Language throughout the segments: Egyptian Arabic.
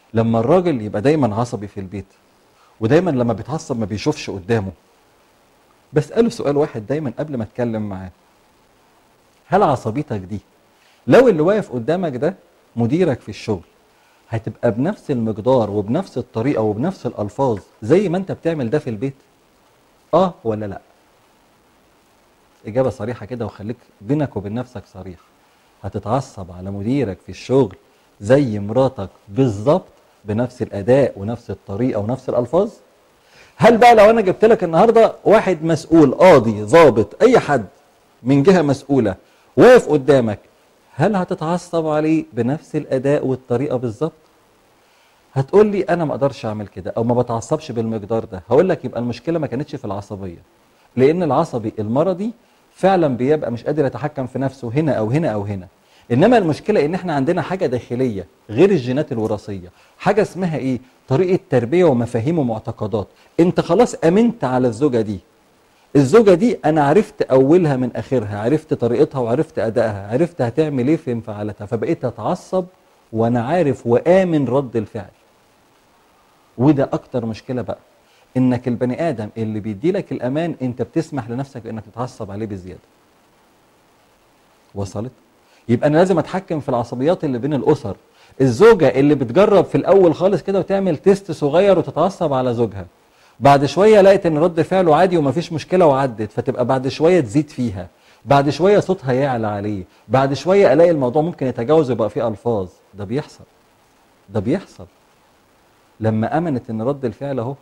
لما الراجل يبقى دايما عصبي في البيت ودايما لما بيتعصب ما بيشوفش قدامه بسأله سؤال واحد دايما قبل ما اتكلم معاه هل عصبيتك دي لو اللي واقف قدامك ده مديرك في الشغل هتبقى بنفس المقدار وبنفس الطريقة وبنفس الألفاظ زي ما انت بتعمل ده في البيت اه ولا لا إجابة صريحة كده وخليك بينك وبين نفسك صريح هتتعصب على مديرك في الشغل زي مراتك بالظبط بنفس الأداء ونفس الطريقة ونفس الألفاظ هل بقى لو أنا جبت لك النهاردة واحد مسؤول قاضي ضابط أي حد من جهة مسؤولة واقف قدامك هل هتتعصب عليه بنفس الأداء والطريقة بالظبط هتقول لي انا ما اقدرش اعمل كده او ما بتعصبش بالمقدار ده هقول لك يبقى المشكله ما كانتش في العصبيه لان العصبي المرضي فعلا بيبقى مش قادر يتحكم في نفسه هنا او هنا او هنا انما المشكله ان احنا عندنا حاجه داخليه غير الجينات الوراثيه حاجه اسمها ايه طريقه تربيه ومفاهيم ومعتقدات انت خلاص امنت على الزوجه دي الزوجه دي انا عرفت اولها من اخرها عرفت طريقتها وعرفت ادائها عرفت هتعمل ايه في انفعالاتها فبقيت اتعصب وانا عارف وامن رد الفعل وده اكتر مشكله بقى انك البني ادم اللي بيدي لك الامان انت بتسمح لنفسك انك تتعصب عليه بزياده وصلت يبقى انا لازم اتحكم في العصبيات اللي بين الاسر الزوجه اللي بتجرب في الاول خالص كده وتعمل تيست صغير وتتعصب على زوجها بعد شويه لقيت ان رد فعله عادي ومفيش مشكله وعدت فتبقى بعد شويه تزيد فيها بعد شويه صوتها يعلى عليه بعد شويه الاقي الموضوع ممكن يتجاوز ويبقى فيه الفاظ ده بيحصل ده بيحصل لما امنت ان رد الفعل اهو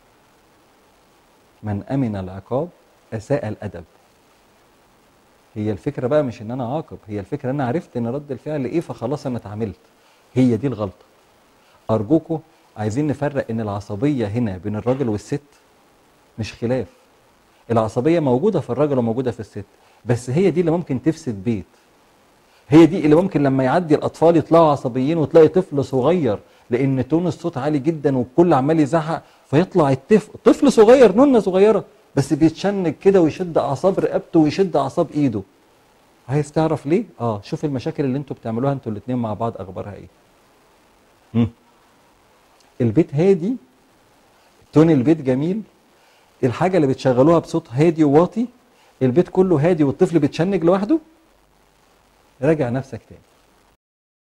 من امن العقاب اساء الادب هي الفكره بقى مش ان انا عاقب هي الفكره ان انا عرفت ان رد الفعل ايه فخلاص انا اتعاملت هي دي الغلطه ارجوكوا عايزين نفرق ان العصبيه هنا بين الراجل والست مش خلاف العصبيه موجوده في الراجل وموجوده في الست بس هي دي اللي ممكن تفسد بيت هي دي اللي ممكن لما يعدي الاطفال يطلعوا عصبيين وتلاقي طفل صغير لان تون الصوت عالي جدا والكل عمال يزعق فيطلع الطفل طفل صغير نونه صغيره بس بيتشنج كده ويشد اعصاب رقبته ويشد اعصاب ايده عايز تعرف ليه اه شوف المشاكل اللي انتوا بتعملوها انتوا الاثنين مع بعض اخبارها ايه مم. البيت هادي تون البيت جميل الحاجه اللي بتشغلوها بصوت هادي وواطي البيت كله هادي والطفل بيتشنج لوحده راجع نفسك تاني